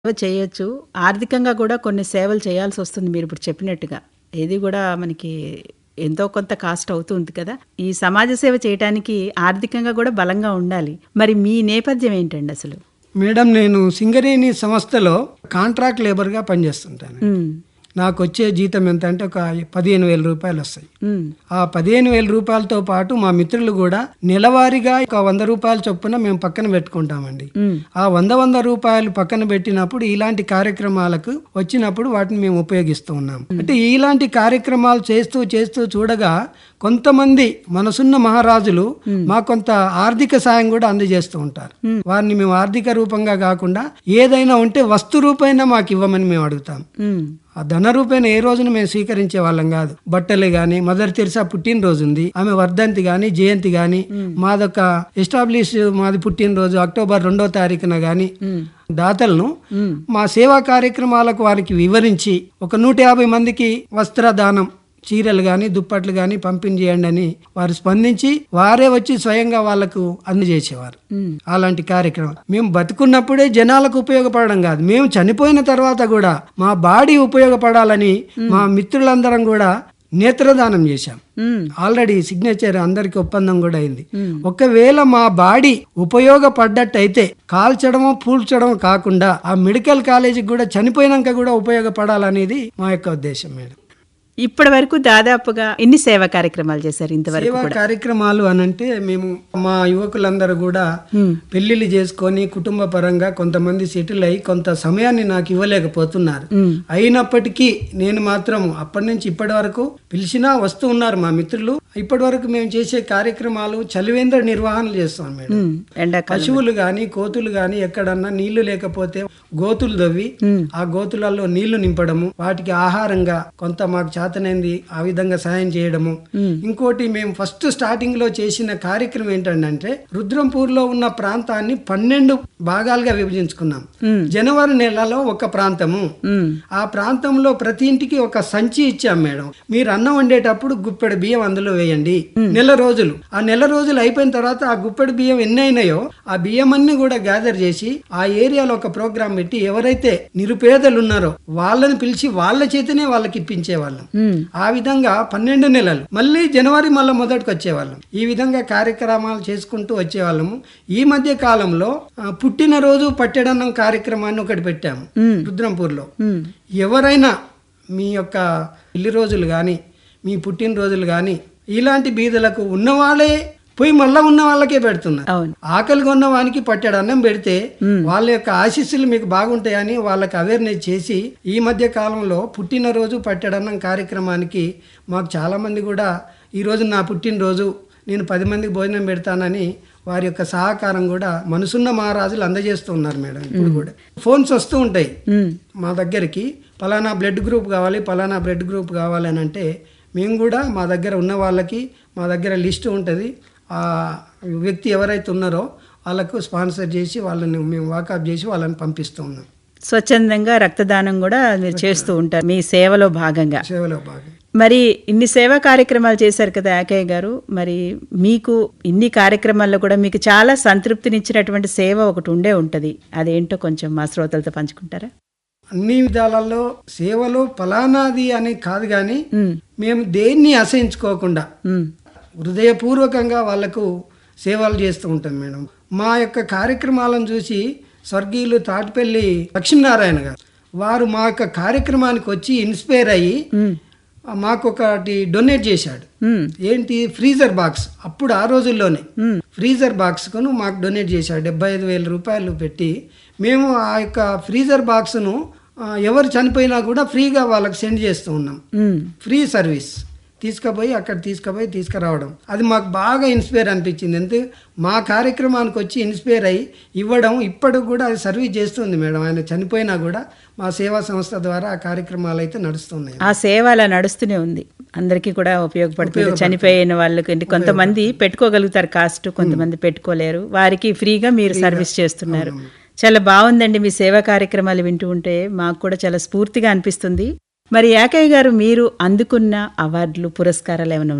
సేవ చేయొచ్చు ఆర్థికంగా కూడా కొన్ని సేవలు చేయాల్సి వస్తుంది మీరు ఇప్పుడు చెప్పినట్టుగా ఏది కూడా మనకి ఎంతో కొంత కాస్ట్ అవుతుంది కదా ఈ సమాజ సేవ చేయడానికి ఆర్థికంగా కూడా బలంగా ఉండాలి మరి మీ నేపథ్యం ఏంటండి అసలు మేడం నేను సింగరేణి సంస్థలో కాంట్రాక్ట్ లేబర్గా పనిచేస్తుంటాను ఉమ్, నాకు వచ్చే జీతం ఎంత అంటే ఒక పదిహేను వేల రూపాయలు వస్తాయి ఉమ్, ఆ పదిహేను వేల రూపాయలతో పాటు మా మిత్రులు కూడా నెలవారీగా ఒక వంద రూపాయల చొప్పున మేము పక్కన పెట్టుకుంటామండి ఉమ్, ఆ వంద వంద రూపాయలు పక్కన పెట్టినప్పుడు ఇలాంటి కార్యక్రమాలకు వచ్చినప్పుడు వాటిని మేము ఉపయోగిస్తూ ఉన్నాం అంటే ఇలాంటి కార్యక్రమాలు చేస్తూ చేస్తూ చూడగా కొంతమంది మనసున్న మహారాజులు మా కొంత ఆర్థిక సాయం కూడా అందజేస్తూ ఉంటారు వారిని మేము ఆర్థిక రూపంగా కాకుండా ఏదైనా ఉంటే వస్తు రూపైనా మాకు ఇవ్వమని మేము అడుగుతాం ఉమ్, ఆ ధన రూపేణ ఏ రోజున మేము స్వీకరించే వాళ్ళం కాదు బట్టలు గాని మదర్ తెరిసా పుట్టినరోజు ఉంది ఆమె వర్ధంతి గాని జయంతి గాని మాదొక ఎస్టాబ్లిష్ మాది పుట్టినరోజు అక్టోబర్ రెండో తారీఖున గాని ఉమ్, దాతలను ఉమ్, మా సేవా కార్యక్రమాలకు వారికి వివరించి ఒక నూట యాభై మందికి వస్త్రదానం చీరలు గాని దుప్పట్లు గాని పంపిణీ చేయండి అని వారు స్పందించి వారే వచ్చి స్వయంగా వాళ్లకు అందజేసేవారు ఉమ్, అలాంటి కార్యక్రమం మేము బతుకున్నప్పుడే జనాలకు ఉపయోగపడడం కాదు మేము చనిపోయిన తర్వాత కూడా మా బాడీ ఉపయోగపడాలని మా మిత్రులందరం కూడా నేత్రదానం చేశాం ఉమ్, ఆల్రెడీ సిగ్నేచర్ అందరికి ఒప్పందం కూడా అయింది ఉమ్. ఒకవేళ మా బాడీ ఉపయోగపడ్డట్టయితే కాల్చడమో పూల్చడమో కాకుండా ఆ మెడికల్ కాలేజీకి కూడా చనిపోయినాక కూడా ఉపయోగపడాలనేది మా యొక్క ఉద్దేశం మేడం ఇప్పటి వరకు దాదాపుగా ఎన్ని సేవా కార్యక్రమాలు చేశారు ఇంతవరకు సేవా కార్యక్రమాలు అనంటే మేము మా యువకులందరూ కూడా ఉమ్, పెళ్లిళ్ళు చేసుకొని కుటుంబ పరంగా కొంతమంది సెటిల్ అయి కొంత సమయాన్ని నాకు ఇవ్వలేకపోతున్నారు ఉమ్, అయినప్పటికీ నేను మాత్రం అప్పటి నుంచి ఇప్పటి వరకు పిలిచినా వస్తూ ఉన్నారు మా మిత్రులు ఇప్పటి వరకు మేము చేసే కార్యక్రమాలు చలివేంద్ర నిర్వహణలు చేస్తాం మేడం ఉమ్, ఎండాకాలం పశువులు గాని కోతులు గాని ఎక్కడన్నా నీళ్లు లేకపోతే గోతులు దవ్వి ఉమ్, ఆ గోతులలో నీళ్లు నింపడము వాటికి ఆహారంగా కొంత మాకు చేతనైంది ఆ విధంగా సహాయం చేయడము ఉమ్, ఇంకోటి మేము ఫస్ట్ స్టార్టింగ్ లో చేసిన కార్యక్రమం ఏంటంటే రుద్రంపూర్ లో ఉన్న ప్రాంతాన్ని పన్నెండు భాగాలుగా విభజించుకున్నాం ఉమ్, జనవరి నెలలో ఒక ప్రాంతము ఉమ్, ఆ ప్రాంతంలో ప్రతి ఇంటికి ఒక సంచి ఇచ్చాం మేడం మీరు అన్నం వండేటప్పుడు గుప్పెడు బియ్యం అందులో వేయండి నెల రోజులు ఆ నెల రోజులు అయిపోయిన తర్వాత ఆ గుప్పెడు బియ్యం ఎన్ని అయినాయో ఆ బియ్యం అన్ని కూడా గ్యాదర్ చేసి ఆ ఏరియాలో ఒక ప్రోగ్రాం పెట్టి ఎవరైతే నిరుపేదలు ఉన్నారో వాళ్ళని పిలిచి వాళ్ళ చేతనే వాళ్ళకి ఇప్పించేవాళ్ళం ఉమ్, ఆ విధంగా పన్నెండు నెలలు మళ్ళీ జనవరి మళ్ళీ మొదటికి వచ్చేవాళ్ళం ఈ విధంగా కార్యక్రమాలు చేసుకుంటూ వచ్చేవాళ్ళము ఈ మధ్య కాలంలో ఆ, పుట్టినరోజు పట్టెడన్నం కార్యక్రమాన్ని ఒకటి పెట్టాము ఉమ్, రుద్రంపూర్లో ఉమ్, ఎవరైనా మీ యొక్క పెళ్లి రోజులు కానీ మీ పుట్టినరోజులు కానీ ఇలాంటి బీదలకు ఉన్నవాళ్ళే పోయి మళ్ళా ఉన్న వాళ్ళకే పెడుతున్నారు అవును ఆకలిగా ఉన్న వానికి పట్టెడు అన్నం పెడితే వాళ్ళ యొక్క ఆశీస్సులు మీకు బాగుంటాయని వాళ్ళకి అవేర్నెస్ చేసి ఈ మధ్య కాలంలో పుట్టినరోజు పట్టెడన్నం కార్యక్రమానికి మాకు చాలా మంది కూడా ఈ రోజు నా పుట్టినరోజు నేను పది మందికి భోజనం పెడతానని వారి యొక్క సహకారం కూడా మనసున్న మహారాజులు అందజేస్తూ ఉన్నారు మేడం ఇప్పుడు కూడా ఫోన్స్ వస్తూ ఉంటాయి ఉమ్, మా దగ్గరికి పలానా బ్లడ్ గ్రూప్ కావాలి పలానా బ్లడ్ గ్రూప్ కావాలి అని అంటే మేము కూడా మా దగ్గర ఉన్న వాళ్ళకి మా దగ్గర లిస్ట్ ఉంటుంది ఆ వ్యక్తి ఎవరైతే ఉన్నారో వాళ్ళకు స్పాన్సర్ చేసి వాళ్ళని మేము వాకప్ చేసి వాళ్ళని పంపిస్తూ ఉన్నాం స్వచ్ఛందంగా రక్తదానం కూడా మీరు చేస్తూ ఉంటారు మీ సేవలో భాగంగా సేవలో భాగం మరి ఇన్ని సేవా కార్యక్రమాలు చేశారు కదా యాకయ్య గారు మరి మీకు ఇన్ని కార్యక్రమాల్లో కూడా మీకు చాలా సంతృప్తినిచ్చినటువంటి సేవ ఒకటి ఉండే ఉంటది అదేంటో కొంచెం మా శ్రోతలతో పంచుకుంటారా అన్ని విధాలలో సేవలో ఫలానాది అని కాదు కానీ ఉమ్, మేము దేన్ని అసహించుకోకుండా ఉమ్, హృదయపూర్వకంగా వాళ్లకు సేవలు చేస్తూ ఉంటాం మేడం మా యొక్క కార్యక్రమాలను చూసి స్వర్గీయులు తాటిపల్లి లక్ష్మీనారాయణ గారు వారు మా యొక్క కార్యక్రమానికి వచ్చి ఇన్స్పైర్ అయ్యి ఉమ్, మాకు ఒకటి డొనేట్ చేశాడు ఉమ్, ఏంటి ఫ్రీజర్ బాక్స్ అప్పుడు ఆ రోజుల్లోనే ఉమ్, ఫ్రీజర్ బాక్స్ను మాకు డొనేట్ చేశాడు డెబ్బై ఐదు వేల రూపాయలు పెట్టి మేము ఆ యొక్క ఫ్రీజర్ బాక్స్ను ఆ, ఎవరు చనిపోయినా కూడా ఫ్రీగా వాళ్ళకి సెండ్ చేస్తూ ఉన్నాం ఉమ్, ఫ్రీ సర్వీస్ తీసుకుపోయి అక్కడ తీసుకుపోయి తీసుకురావడం అది మాకు బాగా ఇన్స్పైర్ అనిపించింది ఎందుకు మా కార్యక్రమానికి వచ్చి ఇన్స్పైర్ అయ్యి ఇవ్వడం ఇప్పటికి కూడా అది సర్వీస్ చేస్తుంది మేడం ఆయన చనిపోయినా కూడా మా సేవా సంస్థ ద్వారా ఆ కార్యక్రమాలు అయితే నడుస్తున్నాయి ఆ సేవ అలా నడుస్తూనే ఉంది అందరికీ కూడా ఉపయోగపడుతుంది చనిపోయిన వాళ్ళకి అంటే కొంతమంది పెట్టుకోగలుగుతారు కాస్ట్ కొంతమంది పెట్టుకోలేరు వారికి ఫ్రీగా మీరు సర్వీస్ చేస్తున్నారు చాలా బాగుందండి మీ సేవా కార్యక్రమాలు వింటూ ఉంటే మాకు కూడా చాలా స్ఫూర్తిగా అనిపిస్తుంది మరి యాకయ్య గారు మీరు అందుకున్న అవార్డులు పురస్కారాలు ఏమైనా ఉన్నాయా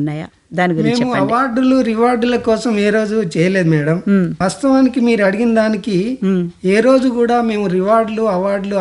దాని గురించి మేము అవార్డులు రివార్డుల కోసం ఏ రోజు చేయలేదు మేడం మ్మ్. వాస్తవానికి మీరు అడిగిన దానికి మ్మ్. ఏ రోజు కూడా మేము రివార్డులు అవార్డులు